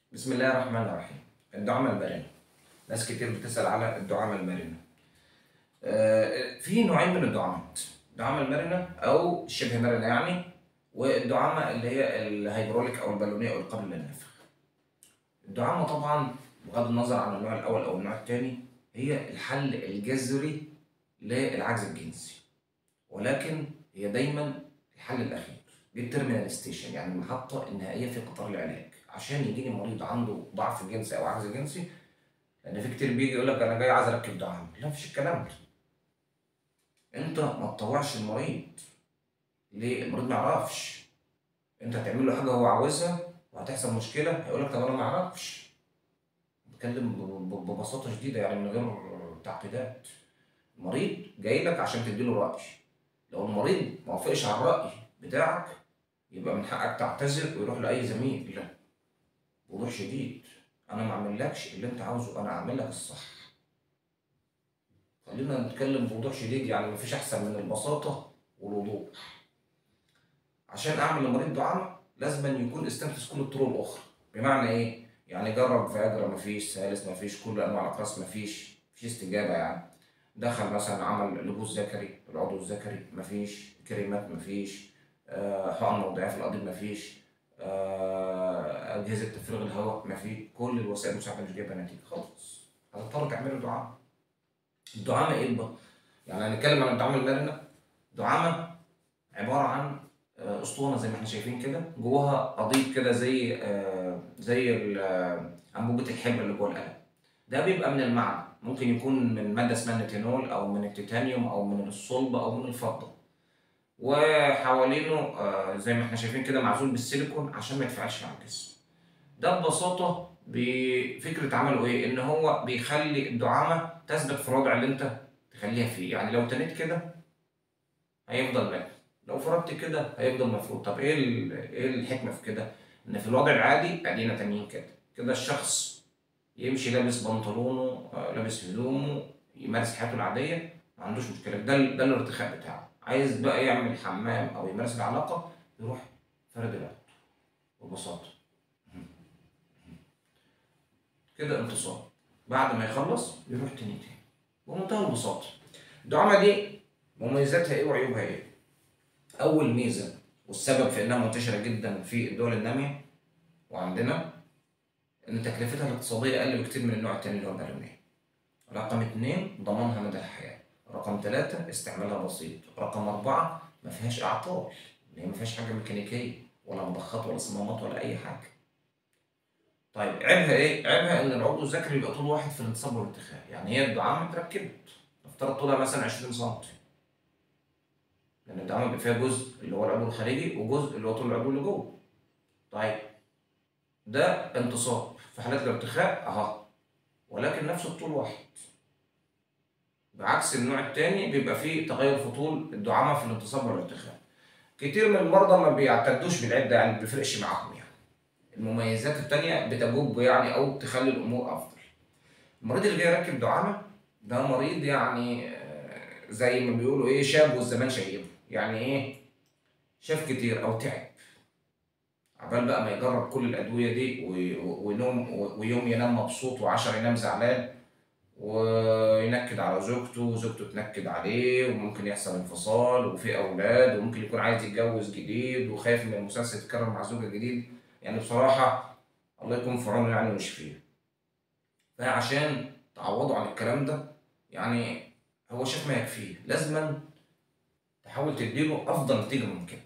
بسم الله الرحمن الرحيم الدعامة المرنة ناس كتير بتسأل على الدعامة المرنة آه، في نوعين من الدعامات الدعامة المرنة أو الشبه مرنة يعني والدعامة اللي هي الهيدروليك أو البالونية أو القابلة للنفخ الدعامة طبعا بغض النظر عن النوع الأول أو النوع الثاني هي الحل الجذري للعجز الجنسي ولكن هي دايما الحل الأخير دي التيرمينال ستيشن يعني المحطة النهائية في قطار العلاج عشان يجيني مريض عنده ضعف جنسي أو عجز جنسي لأن في كتير بيجي يقول لك أنا جاي عايز أركب دعامة لا مفيش الكلام ده أنت ما تطوعش المريض ليه؟ المريض ما يعرفش أنت هتعمل له حاجة هو عاوزها وهتحصل مشكلة هيقول لك طب أنا ما أعرفش بتكلم ب- ب- ببساطة شديدة يعني من غير تعقيدات المريض جاي لك عشان تديله رأي لو المريض ما وافقش على الرأي بتاعك يبقى من حقك تعتذر ويروح لأي زميل لا بوضوح شديد أنا ما أعملكش اللي أنت عاوزه أنا أعمل لك الصح خلينا نتكلم بوضوح شديد يعني مفيش أحسن من البساطة والوضوح عشان أعمل لمريض دعامة لازم يكون استنفذ كل الطرق الأخرى بمعنى إيه؟ يعني جرب فياجرا مفيش سالس مفيش كل أنواع الأقراص مفيش مفيش استجابة يعني دخل مثلا عمل لبوس ذكري العضو الذكري مفيش كريمات مفيش آه، حقن موضعية في القضيب مفيش آه، أجهزة تفريغ الهواء مفيش كل الوسائل المساعدة مش جايبة نتيجة خالص هتضطر تعمل دعامة الدعامة إيه بقى؟ يعني هنتكلم عن الدعامة المرنة دعامة عبارة عن آه، أسطوانة زي ما احنا شايفين كده جواها قضيب كده زي آه، زي ال- آه، أنبوبة الحبر اللي جوه القلم ده بيبقى من المعدن ممكن يكون من مادة اسمها النيتينول أو من التيتانيوم أو من الصلب أو من الفضة وحوالينه آه، زي ما احنا شايفين كده معزول بالسيليكون عشان ما يتفاعلش مع الجسم ده ببساطة بفكرة عمله ايه؟ ان هو بيخلي الدعامة تثبت في الوضع اللي انت تخليها فيه يعني لو تنيت كده هيفضل مات لو فردت كده هيفضل مفروض طب ايه ال- ايه الحكمة في كده؟ ان في الوضع العادي ادينا تانيين كده كده الشخص يمشي لابس بنطلونه آه، لابس هدومه يمارس حياته العادية ما عندوش مشكلة ده ال- ده الارتخاء بتاعه عايز بقى يعمل حمام او يمارس العلاقة يروح فرد العقد ببساطة كده انتصار بعد ما يخلص يروح تاني تاني بمنتهى البساطة الدعامة دي مميزاتها ايه وعيوبها ايه؟ أول ميزة والسبب في إنها منتشرة جدا في الدول النامية وعندنا إن تكلفتها الاقتصادية أقل بكتير من النوع التاني اللي هو البالونية. رقم اتنين ضمانها مدى الحياة. رقم ثلاثة استعمالها بسيط. رقم أربعة ما فيهاش أعطال. اللي هي ما فيهاش حاجة ميكانيكية ولا مضخات ولا صمامات ولا أي حاجة. طيب عيبها إيه؟ عيبها إن العضو الذكري بيبقى طول واحد في الانتصاب والارتخاء. يعني هي الدعامة اتركبت. نفترض طولها مثلا 20 سم. لأن الدعامة بيبقى فيها جزء اللي هو العضو الخارجي وجزء اللي هو طول العضو اللي جوه. طيب ده انتصاب في حالات الارتخاء اهو ولكن نفس الطول واحد بعكس النوع التاني بيبقى فيه تغير في طول الدعامة في الانتصاب والارتخاء كتير من المرضى ما بيعتدوش بالعدة يعني ما بيفرقش معاهم يعني المميزات التانية بتجب يعني أو تخلي الأمور أفضل المريض اللي جاي يركب دعامة ده مريض يعني آه، زي ما بيقولوا إيه شاب والزمان شايبه يعني إيه شاف كتير أو تعب عبال بقى ما يجرب كل الأدوية دي وي- وينوم ويوم ينام مبسوط وعشر ينام زعلان وينكد على زوجته وزوجته تنكد عليه وممكن يحصل انفصال وفي أولاد وممكن يكون عايز يتجوز جديد وخايف من المسلسل يتكرر مع زوجة جديد يعني بصراحة الله يكون في عونه يعني ويشفيه فعشان تعوضوا عن الكلام ده يعني هو شاف ما يكفيه لازما تحاول تديله أفضل نتيجة ممكنة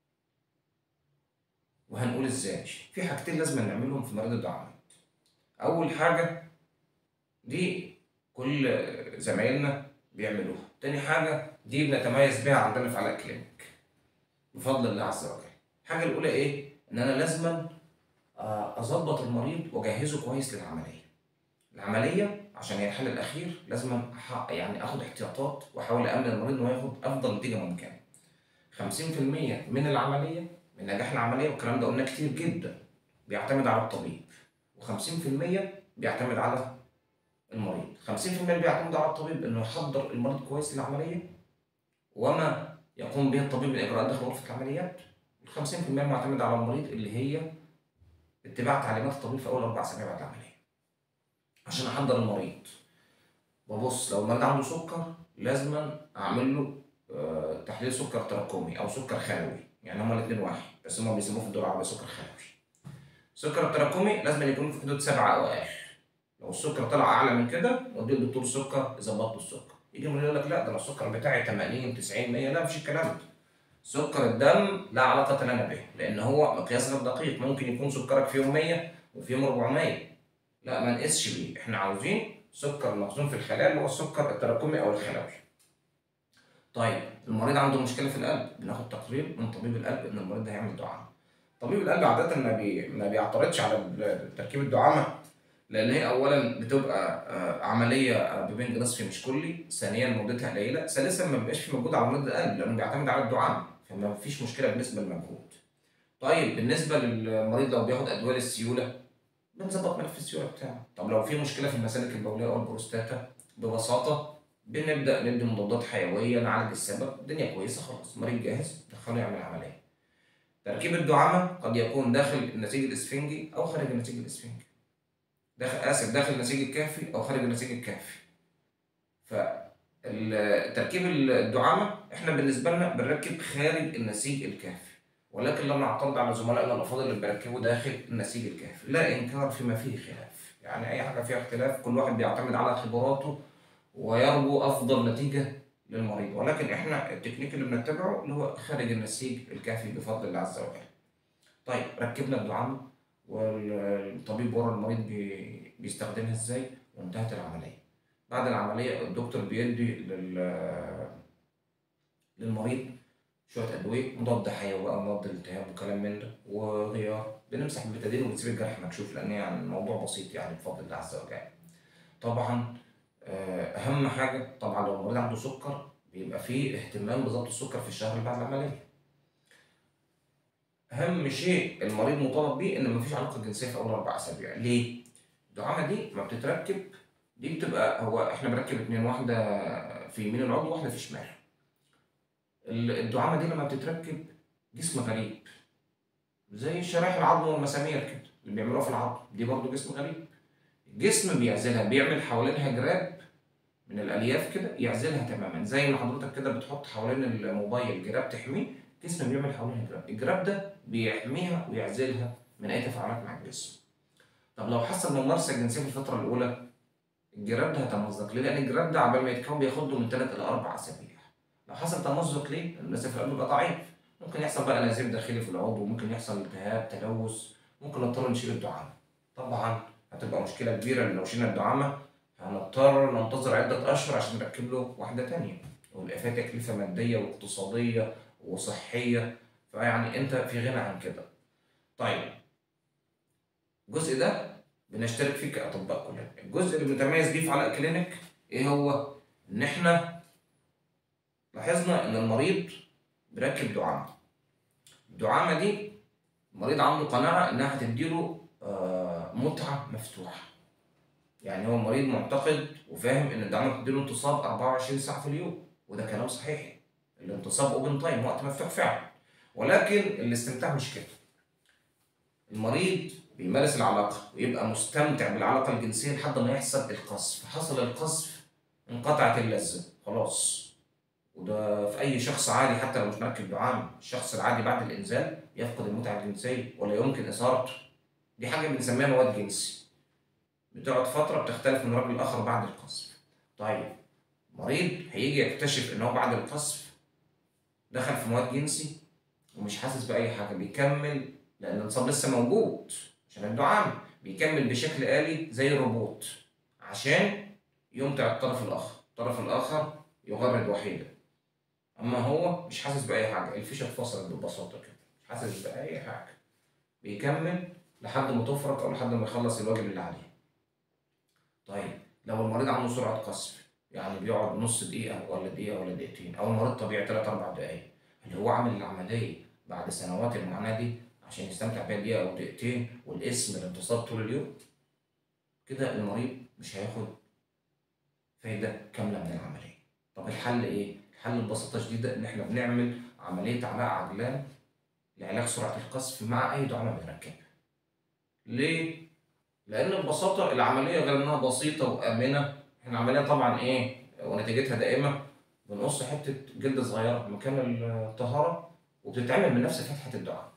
وهنقول ازاي في حاجتين لازم نعملهم في مريض الدعامات اول حاجه دي كل زمايلنا بيعملوها تاني حاجه دي بنتميز بيها عندنا في علاء كلينيك بفضل الله عز وجل الحاجه الاولى ايه ان انا لازما آه، اظبط المريض واجهزه كويس للعمليه العمليه عشان هي الحل الاخير لازم أح- يعني اخد احتياطات واحاول امن المريض انه ياخد افضل نتيجه ممكنه 50% من العمليه من نجاح العملية والكلام ده قلنا كتير جدا بيعتمد على الطبيب و50% بيعتمد على المريض 50% بيعتمد على الطبيب انه يحضر المريض كويس للعملية وما يقوم به الطبيب من اجراءات داخل غرفة العمليات وال 50% معتمد على المريض اللي هي اتباع تعليمات الطبيب في اول اربع اسابيع بعد العمليه عشان احضر المريض ببص لو المريض عنده سكر لازم اعمل له آه، تحليل سكر تراكمي او سكر خلوي يعني هما الاثنين واحد بس هما بيسموه في الدول العربيه سكر خلوي السكر التراكمي لازم يكون في حدود سبعة او اقل لو السكر طلع اعلى من كده ودي الدكتور السكر يظبط له السكر يجي المريض يقول لك لا ده انا السكر بتاعي 80 90 100 لا مفيش الكلام ده سكر الدم لا علاقة لنا به لأن هو مقياس غير دقيق ممكن يكون سكرك في يوم 100 وفي يوم 400 لا ما نقيسش بيه احنا عاوزين سكر مخزون في الخلايا اللي هو السكر التراكمي أو الخلوي طيب المريض عنده مشكلة في القلب بناخد تقرير من طبيب القلب إن المريض ده هيعمل دعامة طبيب القلب عادة ما, بي... ما بيعترضش على تركيب الدعامة لان هي اولا بتبقى آه، عمليه آه، ببنج نصفي مش كلي ثانيا مدتها قليله ثالثا ما بيبقاش في مجهود على مريض القلب لانه بيعتمد على الدعامه فما فيش مشكله بالنسبه للمجهود طيب بالنسبه للمريض لو بياخد ادويه للسيوله بنظبط ملف السيوله بتاعه طب لو في مشكله في المسالك البوليه او البروستاتا ببساطه بنبدا ندي مضادات حيويه نعالج السبب الدنيا كويسه خلاص المريض جاهز ندخله يعمل عمليه تركيب الدعامه قد يكون داخل النسيج الاسفنجي او خارج النسيج الاسفنجي داخل اسف داخل النسيج الكهفي او خارج النسيج الكهفي فتركيب الدعامه احنا بالنسبه لنا بنركب خارج النسيج الكهفي ولكن لا نعترض على زملائنا الافاضل اللي بيركبوا داخل النسيج الكهفي لا انكار فيما فيه خلاف يعني اي حاجه فيها اختلاف كل واحد بيعتمد على خبراته ويرجو افضل نتيجه للمريض ولكن احنا التكنيك اللي بنتبعه اللي هو خارج النسيج الكافي بفضل الله عز وجل. طيب ركبنا الدعامه والطبيب ورا المريض بي- بيستخدمها ازاي وانتهت العمليه. بعد العمليه الدكتور بيدي لل للمريض شويه ادويه مضاد حيوي بقى مضاد الالتهاب وكلام من ده وغيار بنمسح البتادين وبنسيب الجرح مكشوف لان يعني الموضوع بسيط يعني بفضل الله عز وجل. طبعا آه، اهم حاجه طبعا لو المريض عنده سكر بيبقى فيه اهتمام بضبط السكر في الشهر اللي بعد العمليه اهم شيء المريض مطالب بيه ان مفيش علاقه جنسيه في اول اربع اسابيع ليه الدعامه دي ما بتتركب دي بتبقى هو احنا بنركب اتنين واحده في يمين العضو واحده في شمال ال- الدعامه دي لما بتتركب جسم غريب زي شرايح العظم والمسامير كده اللي بيعملوها في العظم دي برضو جسم غريب الجسم بيعزلها بيعمل حوالينها جراب من الالياف كده يعزلها تماما زي ما حضرتك كده بتحط حوالين الموبايل جراب تحميه الجسم بيعمل حوالينها جراب الجراب ده بيحميها ويعزلها من اي تفاعلات مع الجسم طب لو حصل ممارسه جنسيه في الفتره الاولى الجراب ده هيتمزق ليه؟ لان الجراب ده عبال ما يتكون بياخد له من 3 الى 4 اسابيع لو حصل تمزق ليه؟ الناس في القلب بيبقى ضعيف ممكن يحصل بقى نزيف داخلي في العضو ممكن يحصل التهاب تلوث ممكن نضطر نشيل الدعامه طبعا هتبقى مشكله كبيره لان لو شلنا الدعامه هنضطر ننتظر عده اشهر عشان نركب له واحده تانية ويبقى فيها تكلفه ماديه واقتصاديه وصحيه فيعني انت في غنى عن كده طيب الجزء ده بنشترك فيه كاطباء كلنا الجزء اللي بنتميز بيه في علاء كلينيك ايه هو ان احنا لاحظنا ان المريض بيركب دعامه الدعامه دي المريض عنده قناعه انها هتديله آه، متعه مفتوحه يعني هو المريض معتقد وفاهم ان الدعامه بتديله انتصاب 24 ساعه في اليوم وده كلام صحيح الانتصاب اوبن تايم وقت مفتوح فعلا ولكن الاستمتاع مش كده المريض بيمارس العلاقه ويبقى مستمتع بالعلاقه الجنسيه لحد ما يحصل القذف حصل القذف انقطعت اللذه خلاص وده في اي شخص عادي حتى لو مش مركب دعامه الشخص العادي بعد الانزال يفقد المتعه الجنسيه ولا يمكن اثارته دي حاجه بنسميها مواد جنسي بتقعد فتره بتختلف من رجل لاخر بعد القذف طيب مريض هيجي يكتشف ان هو بعد القذف دخل في مواد جنسي ومش حاسس باي حاجه بيكمل لان الانصاب لسه موجود عشان الدعامه بيكمل بشكل آلي زي الروبوت عشان يمتع الطرف الاخر الطرف الاخر يغرد وحيدا اما هو مش حاسس باي حاجه الفيشه اتفصلت ببساطه كده مش حاسس باي حاجه بيكمل لحد ما تفرط او لحد ما يخلص الواجب اللي عليه طيب لو المريض عنده سرعه قذف يعني بيقعد نص دقيقه ولا دقيقه ولا دقيقتين او المريض طبيعي 3 4 دقائق اللي هو عامل العمليه بعد سنوات المعاناه دي عشان يستمتع بيها دقيقه او دقيقتين والاسم الانتصاب طول اليوم كده المريض مش هياخد فايده كامله من العمليه طب الحل ايه الحل ببساطه شديده ان احنا بنعمل عمليه علاء عجلان لعلاج سرعه القذف مع اي دعامه بنركبها ليه؟ لأن ببساطة العملية غير إنها بسيطة وآمنة، إحنا العملية طبعًا إيه ونتيجتها دائمة بنقص حتة جلد صغيرة مكان الطهارة وبتتعمل من نفس فتحة الدعامة.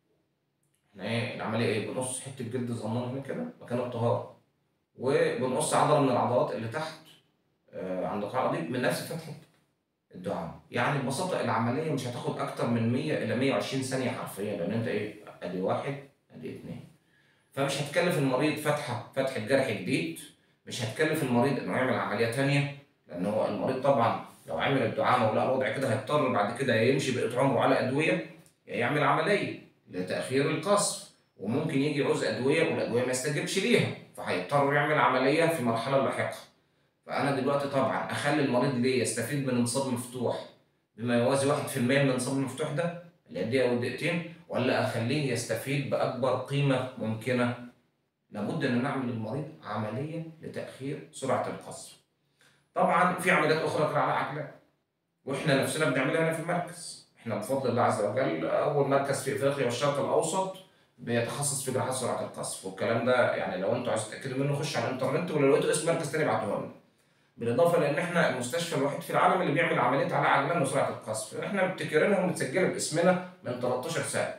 إحنا إيه العملية إيه بنقص حتة جلد صغننة هنا كده مكان الطهارة وبنقص عضلة من العضلات اللي تحت آآ عند القاع العضيض من نفس فتحة الدعامة، يعني ببساطة العملية مش هتاخد أكتر من 100 إلى 120 ثانية حرفيًا لأن أنت إيه أدي 1 أدي 2 فمش هتكلف المريض فتحة فتحة جرح جديد، مش هتكلف المريض إنه يعمل عملية تانية لأن هو المريض طبعًا لو عمل الدعامة ولقى الوضع كده هيضطر بعد كده يا يمشي بقية عمره على أدوية يا يعمل عملية لتأخير القصف وممكن ييجي يعوز أدوية والأدوية ما يستجيبش ليها فهيضطر يعمل عملية في مرحلة لاحقة. فأنا دلوقتي طبعًا أخلي المريض ليه يستفيد من انصاب مفتوح بما يوازي 1% من الانصاب المفتوح ده اللي هي الدقيقة والدقيقتين والّا أخليه يستفيد بأكبر قيمة ممكنة؟ لابد إن أنا أعمل للمريض عملية لتأخير سرعة القصف. طبعًا في عمليات أخرى غير على عجلات وإحنا نفسنا بنعملها هنا في المركز، إحنا بفضل الله عز وجل أول مركز في إفريقيا والشرق الأوسط بيتخصص في جراحات سرعة القصف والكلام ده يعني لو أنتم عايزين تتأكدوا منه خشوا على الإنترنت ولو لقيتوا اسم مركز تاني ابعتوه لنا. بالإضافة لإن إحنا المستشفى الوحيد في العالم اللي بيعمل عمليات على عجلان وسرعة القصف، إحنا مبتكرينها ومتسجلة باسمنا من 13 سنة.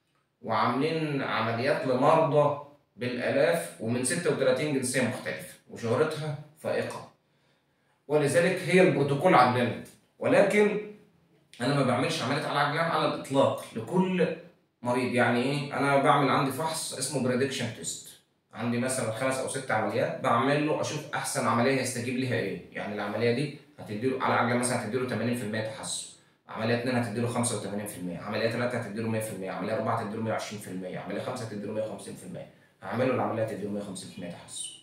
وعاملين عمليات لمرضى بالآلاف ومن 36 جنسية مختلفة وشهرتها فائقة. ولذلك هي البروتوكول عندنا ولكن أنا ما باعملش عمليات على عجلان على الإطلاق لكل مريض، يعني إيه أنا باعمل عندي فحص اسمه prediction test عندي مثلًا 5 أو 6 عمليات باعمل له أشوف أحسن عملية هيستجيب ليها إيه، يعني العملية دي هتدّي له على عجلة مثلًا هتدّي له 80% تحسن، عملية 2 هتدّي له 85%، عملية 3 هتدّي له 100%، عملية 4 هتدّي له 120%، عملية 5 هتدّي له 150%، هاعمل له العملية هتدّي له 150% تحسن.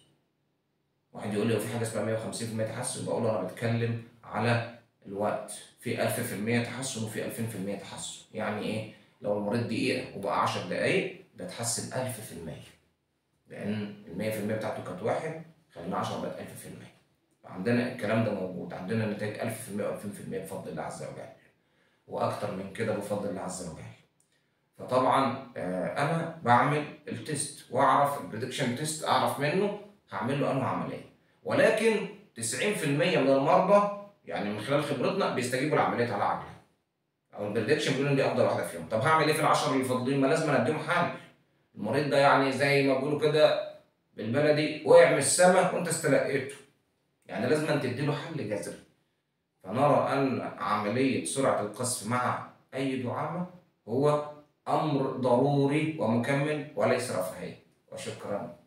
واحد يقول لي هو في حاجة اسمها 150% تحسن؟ باقول له أنا باتكلم على الوقت، في 1000% تحسن وفي 2000% تحسن، يعني إيه؟ لو المريض دقيقة وبقى 10 دقايق ده اتحسن 1000%. لأن ال100% بتاعته كانت 1 خليناها 10 بقت 1000%. فعندنا الكلام ده موجود، عندنا نتايج 1000% و2000% بفضل الله عز وجل. وأكتر من كده بفضل الله عز وجل. فطبعًا آآ أنا باعمل التيست وأعرف الprediction test أعرف منه هاعمل له أنهي عملية، ولكن 90% من المرضى يعني من خلال خبرتنا بيستجيبوا للعمليات على عجلة. أو الprediction بيقولوا إن دي أفضل واحدة فيهم، طب هاعمل إيه في ال10 اللي فاضلين؟ ما لازمًا أديهم حل. المريض ده يعني زي ما بيقولوا كده بالبلدي وقع من السما وأنت استلقيته. يعني لازمًا تدّي له حل جذري. فنرى أن عملية سرعة القصف مع أي دعامة هو أمر ضروري ومكمل وليس رفاهية، وشكرًا.